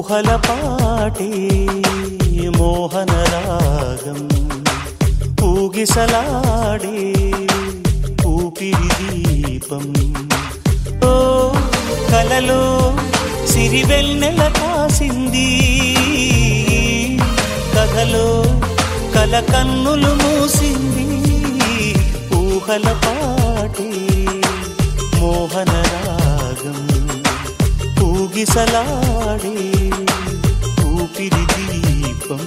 ఊహల పాటే మోహన రాగం ఊగిసలాడే ఊపిరి దీపం ఓ కలలో సిరివెన్నెల కాసింది కథలో కల కన్నులు మూసింది ఊహల పాటే మోహన రాగం ఊగిసలాడే ఊపిరి దీపం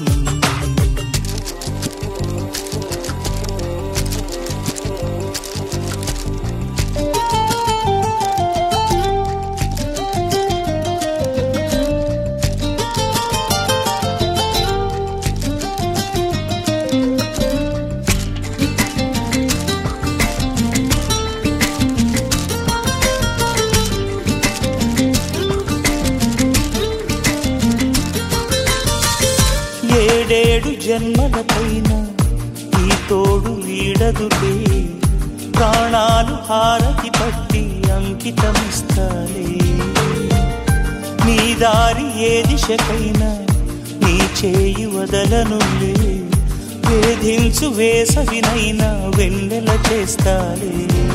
ఏడేడు జన్మలపైన ఈ తోడు వీడదులే ప్రాణాలు హారతి పట్టి అంకితమిస్తాలే నీ దారి ఏ దిశకైనా నీ చేయి వదలనులే వేధించు వేసవినైనా వెన్నెల చేస్తాలే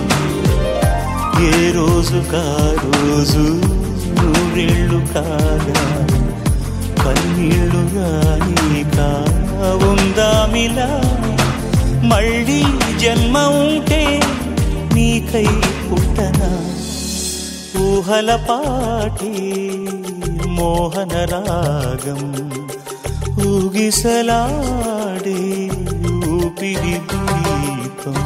ఏ రోజు కా రోజు నూరేళ్ళు కాగా కన్నీళ్ళుగా నీకా ఉందామిలా మళ్ళీ జన్మ ఉంటే నీకై పుట్టనా ఊహల పాటే మోహన రాగం ఊగిసలాడే ఊపిరి దీపం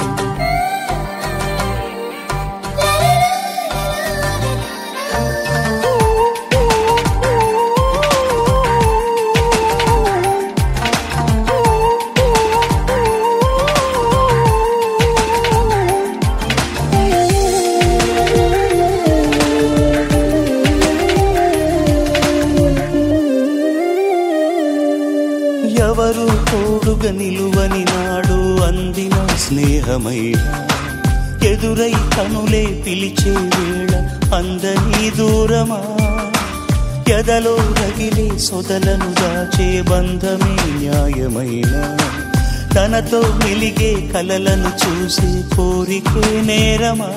ఎవరు తోడుగా నిలువని నాడు అందిన స్నేహమైన ఎదురై కనులే పిలిచే వేళ అందని దూరమా ఎదలో రగిలే సొదలను దాచే బంధమే న్యాయమైన తనతో వెలిగే కలలను చూసే కోరికే నేరమా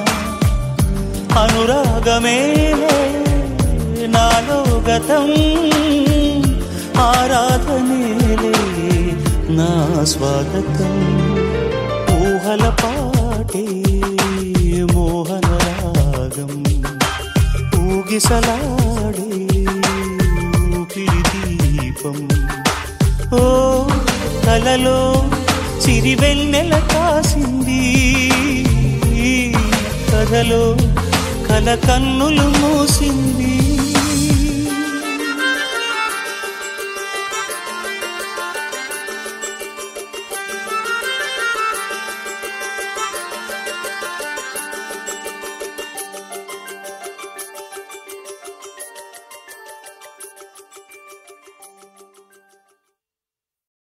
అనురాగమే నాలో గతం ఆరాధనేలే నా స్వాగతం ఊహల పాటే మోహన రాగం ఊగిసలాడే ఊపిరి దీపం ఓ కలలో సిరివెన్నెల కాసింది కథలో కల కన్నులు మూసింది